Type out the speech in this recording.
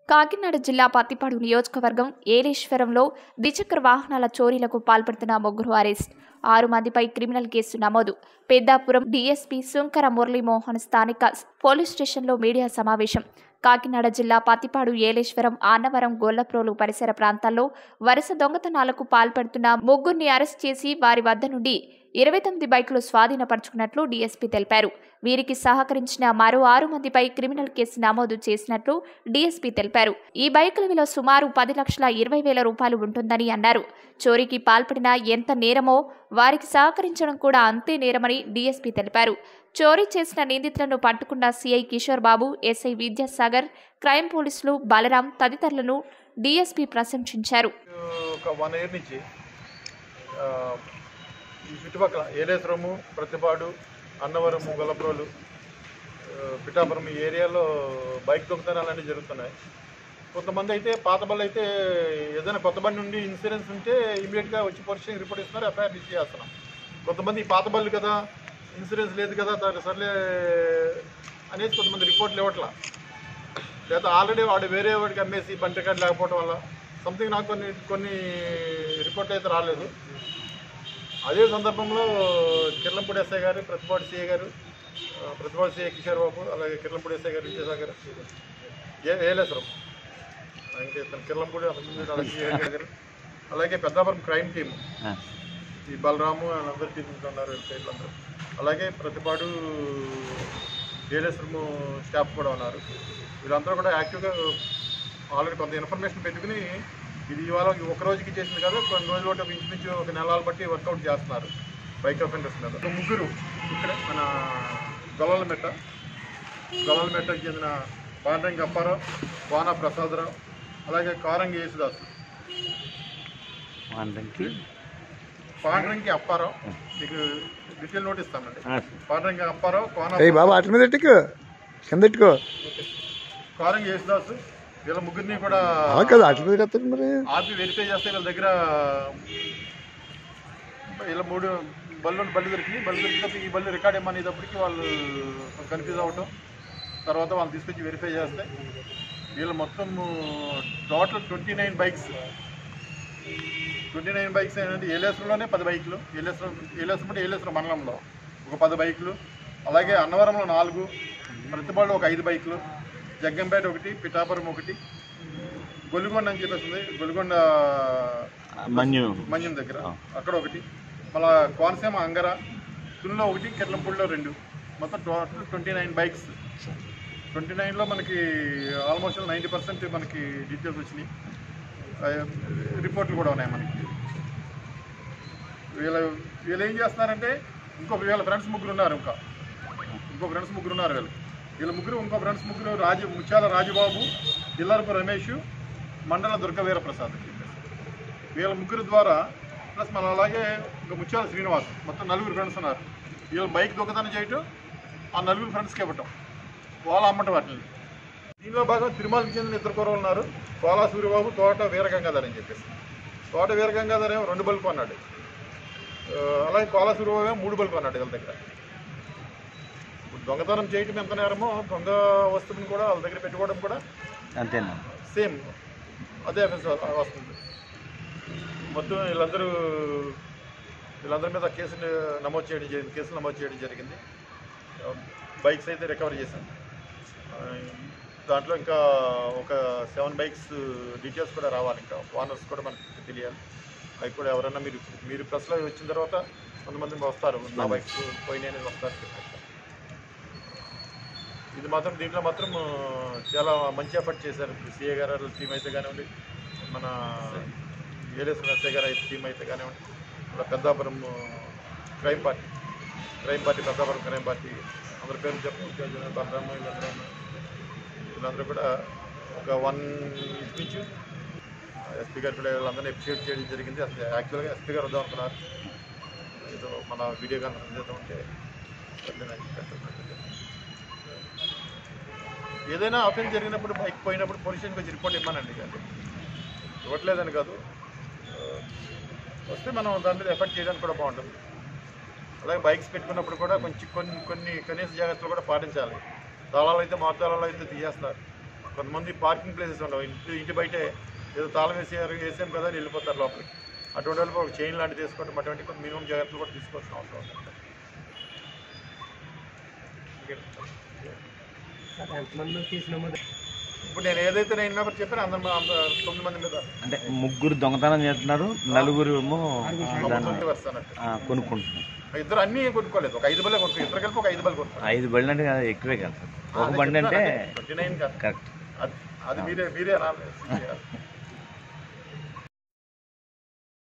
కాకినాడ జిల్లా పత్తిపాడు నియోజకవర్గం ఏలేశ్వరంలో ద్విచక్ర వాహనాల చోరీలకు పాల్పడుతున్న ముగ్గురు అరెస్ట్ ఆరు మందిపై క్రిమినల్ కేసు నమోదు పెద్దాపురం డీఎస్పీ సుంకర మురళీమోహన్ స్థానిక పోలీస్ స్టేషన్లో మీడియా సమావేశం కాకినాడ జిల్లా పత్తిపాడు ఏలేశ్వరం ఆన్నవరం గొల్లప్రోలు పరిసర ప్రాంతాల్లో వరుస దొంగతనాలకు పాల్పడుతున్న ముగ్గురిని అరెస్ట్ చేసి వారి వద్ద నుండి ఇరవై తొమ్మిది బైకులు స్వాధీనపరుచుకున్నట్లు డీఎస్పీ తెలిపారు వీరికి సహకరించిన మరో ఆరు మందిపై క్రిమినల్ కేసు నమోదు చేసినట్లు డీఎస్పీ తెలిపారు ఈ బైకుల విలువ సుమారు పది లక్షల ఇరవై వేల రూపాయలు ఉంటుందని అన్నారు చోరీకి పాల్పడిన ఎంత నేరమో వారికి సహకరించడం కూడా అంతే నేరమని డీఎస్పీ తెలిపారు చోరీ చేసిన నిందితులను పట్టుకున్న CI Kishore Babu SI Vidyasagar crime పోలీసులు బలరాం తదితరులను డీఎస్పీ ప్రశంసించారు ఒక వన్ ఇయర్ నుంచి ఆ, ఈ చుట్టుపక్కల ఏలేశ్వరము ప్రతిపాడు అన్నవరము గొల్లప్రోలు ఆ, పిఠాపురం ఈ ఏరియాలో బైక్ దొంగతనాలు అన్నీ జరుగుతున్నాయి కొంతమంది అయితే పాత బళ్ళు అయితే ఏదైనా కొత్త బండి నుండి ఇన్సూరెన్స్ ఉంటే ఇమీడియట్గా వచ్చి పోలీస్ రిపోర్ట్ ఇస్తున్నారు ఎఫ్ఐఆర్ రిజిస్టర్ చేస్తున్నాం కొంతమంది ఈ పాత బళ్ళు కదా ఇన్సూరెన్స్ లేదు కదా దాని సర్లే అనేసి కొంతమంది రిపోర్ట్లు ఇవ్వట్లా లేదా ఆల్రెడీ వాడు వేరే వాడికి అమ్మేసి బండి కార్డు లేకపోవడం వల్ల సంథింగ్ నాకు కొన్ని కొన్ని రిపోర్ట్ అయితే రాలేదు అదే సందర్భంలో కిర్లంపూడి ఎస్ఐ గారు ప్రతిపాటి సిఐ గారు ఆ, ప్రతిపాటి సిఐ కిషోర్ బాబు అలాగే కిర్లంపూడి ఎస్ఐ గారు విజయసాగర్ ఏ ఏలేశ్వరం ఇంకా ఇతను కిర్లంపూడి అసలు అలాగే సిఐ గారు అలాగే పెద్దాపురం క్రైమ్ టీమ్ ఈ బలరాము అందరు టీం ఉన్నారు వీళ్ళ పేర్లందరూ అలాగే ప్రతిపాడు ఏలేశ్వరము స్టాఫ్ కూడా ఉన్నారు వీళ్ళందరూ కూడా యాక్టివ్గా ఆల్రెడీ కొంత ఇన్ఫర్మేషన్ పెట్టుకుని ఇది ఇవాళ ఒక రోజుకి చేసింది కాదు కొన్ని రోజులు ఒకటి ఇంచుమించు ఒక నెలలు బట్టి వర్కౌట్ చేస్తున్నారు బైక్ అఫెండర్స్ మీద ఒక ముగ్గురు ఇక్కడ మన గొల్లలమెట్ట గొల్లలమెట్టకి చెందిన పాండ్రంగి అప్పారావు వానా ప్రసాదరావు అలాగే కారంగి యేసుదాస్ వాండ్రంకి పాండ్రంగి అప్పారావు మీకు డీటెయిల్ నోట్ ఇస్తామండి పాండ్రంగి అప్పారావు కోన ఏయ్ బాబా అటు మీద ఎట్టుకో కింద ఎట్టుకో కారంగి యేసుదాస్ వీళ్ళ ముగ్గురిని కూడా అలా కదా అటు మీద ఎత్తండి మరి ఆపి వెరిఫై చేస్తే వీళ్ళ దగ్గర ఇలా మూడు బళ్ళు బళ్ళు దొరికింది బళ్ళు దొరికినప్పుడు ఈ బళ్ళు రికార్డ్ ఏమనేటప్పటికి వాళ్ళు కన్ఫ్యూజ్ అవ్వటం తర్వాత వాళ్ళు తీసుకొచ్చి వెరిఫై చేస్తే వీళ్ళు మొత్తం total twenty nine bikes twenty nine bikes ఏంటంటే ఏలేశ్వరంలోనే పది బైకులు ఏలేశ్వరం ఏలేశ్వరం అంటే ఏలేశ్వరం మండలంలో ఒక పది బైకులు అలాగే అన్నవరంలో నాలుగు ప్రతిపాడులో ఒక ఐదు బైకులు జగ్గంపేట ఒకటి పిఠాపురం ఒకటి గొలుగొండ అని చెప్పేసి ఉంది గొలుగొండ మన్యు మన్యం దగ్గర అక్కడ ఒకటి మళ్ళా కోనసీమ అంగర తుల్లో ఒకటి కిర్లంపూడిలో రెండు మొత్తం total twenty nine bikes twenty నైన్లో మనకి ఆల్మోస్ట్ నైంటీ పర్సెంట్ మనకి డీటెయిల్స్ వచ్చినాయి ఆ, రిపోర్ట్లు కూడా ఉన్నాయి మనకి వీళ్ళ వీళ్ళు ఏం చేస్తున్నారంటే ఇంకొక వీళ్ళ ఫ్రెండ్స్ ముగ్గురు ఉన్నారు ఇంకా ఇంకో ఫ్రెండ్స్ ముగ్గురు ఉన్నారు వీళ్ళు వీళ్ళ ముగ్గురు ఇంకో ఫ్రెండ్స్ ముగ్గురు రాజు ముత్యాల రాజుబాబు ఇల్లరపు రమేష్ మండల దుర్గవీర ప్రసాద్ అని చెప్పేసి వీళ్ళ ముగ్గురు ద్వారా ప్లస్ మన అలాగే ఇంకా ముత్యాల శ్రీనివాస్ మొత్తం నలుగురు ఫ్రెండ్స్ ఉన్నారు వీళ్ళు బైక్ దొంగతనం చేయటం ఆ నలుగురు ఫ్రెండ్స్కి ఇవ్వటం వాళ్ళ అమ్మటం వాటిని దీనిలో భాగం తిరుమలకి చెందిన ఇద్దరు కూరలు ఉన్నారు కోలా సూర్యబాబు తోట వీరగంగాధర్ అని చెప్పేసి తోట వీరగంగాధర్ ఏమో రెండు బల్బు కొన్నాడు ఆ, అలాగే కోలా సూర్యబాబు ఏమో మూడు బల్బు కొన్నాడు వీళ్ళ దగ్గర ఇప్పుడు దొంగతనం చేయటం ఎంత నేరమో దొంగ వస్తువుని కూడా వాళ్ళ దగ్గర పెట్టుకోవడం కూడా అంతేనా సేమ్ అదే అఫెన్స్ వస్తుంది మొత్తం వీళ్ళందరూ వీళ్ళందరి మీద కేసులు నమోదు చేయడం జరిగింది కేసులు నమోదు చేయడం జరిగింది బైక్స్ అయితే రికవర్ చేశాం ఆ, దాంట్లో ఇంకా ఒక సెవెన్ బైక్స్ డీటెయిల్స్ కూడా రావాలి ఇంకా ఓనర్స్ కూడా మనకి తెలియాలి అవి కూడా ఎవరైనా మీరు మీరు ప్రెస్లో వచ్చిన తర్వాత కొంతమంది వస్తారు నా బైక్స్ పోయినాయి వస్తారు చెప్పేసి. ఇది మాత్రం దీంట్లో మాత్రం ఆ, చాలా మంచి ఎఫర్ట్ చేశారు సిఏ గారు టీం అయితే కానివ్వండి మన ఏలేశ్వర ఎస్ఐ గారు అయితే టీం అయితే కానివ్వండి ఇలా పెద్దాపురం ఆ, crime party crime party Peddapuram crime party అందరి పేరు చెప్పు బలరామ వీళ్ళందరూ ఉన్నారు. వీళ్ళందరూ కూడా ఒక వన్ ఇంచు ఎస్పీ గారు కూడా వీళ్ళందరినీ అప్రిషియేట్ చేయడం జరిగింది అసలు యాక్చువల్గా ఎస్పీ గారు వద్దాం అనుకున్నారు ఏదో మన వీడియో కాన్ఫరెన్స్ చేద్దాం ఉంటే సర్లే నాకు పెట్టండి. ఏదైనా అఫెన్స్ జరిగినప్పుడు బైక్ పోయినప్పుడు పోలీస్ స్టేషన్కి వచ్చి రిపోర్ట్ ఇవ్వమనండి కానీ ఇవ్వట్లేదని కాదు ఆ, వస్తే మనం దాని మీద ఎఫెక్ట్ చేయడానికి కూడా బాగుంటుంది అలాగే బైక్స్ పెట్టుకున్నప్పుడు కూడా కొంచెం కొన్ని కొన్ని కనీస జాగ్రత్తలు కూడా పాటించాలి తాళాలు అయితే మా తాళాలు అయితే తీసేస్తారు కొంతమంది పార్కింగ్ ప్లేసెస్ ఉండవు ఇంటి ఇంటి బయటే ఏదో తాళం వేసారు వేసాం కదా అని వెళ్ళిపోతారు లోపలికి అటువంటి వాళ్ళు ఒక చైన్ లాంటివి తీసుకోవడం అటువంటి కొన్ని మినిమం జాగ్రత్తలు కూడా తీసుకోవాల్సిన అవసరం ఉంది ఇప్పుడు నేను ఏదైతే నేను నెంబర్ చెప్పాను అందరి అంద తొమ్మిది మంది మీద అంటే ముగ్గురు దొంగతనం చేస్తున్నారు నలుగురు ఏమో దాన్ని తొమ్మిది వస్తానంటే ఆ, కొనుక్కుంటున్నారు ఇద్దరు అన్నీ కొనుక్కోలేదు ఒక ఐదు బల్లే కొనుక్కో ఇద్దరు కలిపి ఒక ఐదు బల్లి కొనుక్కో ఐదు బండి అంటే కాదు, ఎక్కువే కదా సార్ ఒక బండి అంటే ట్వంటీ నైన్ కాదు కరెక్ట్ అది అది మీరే మీరే అనాలి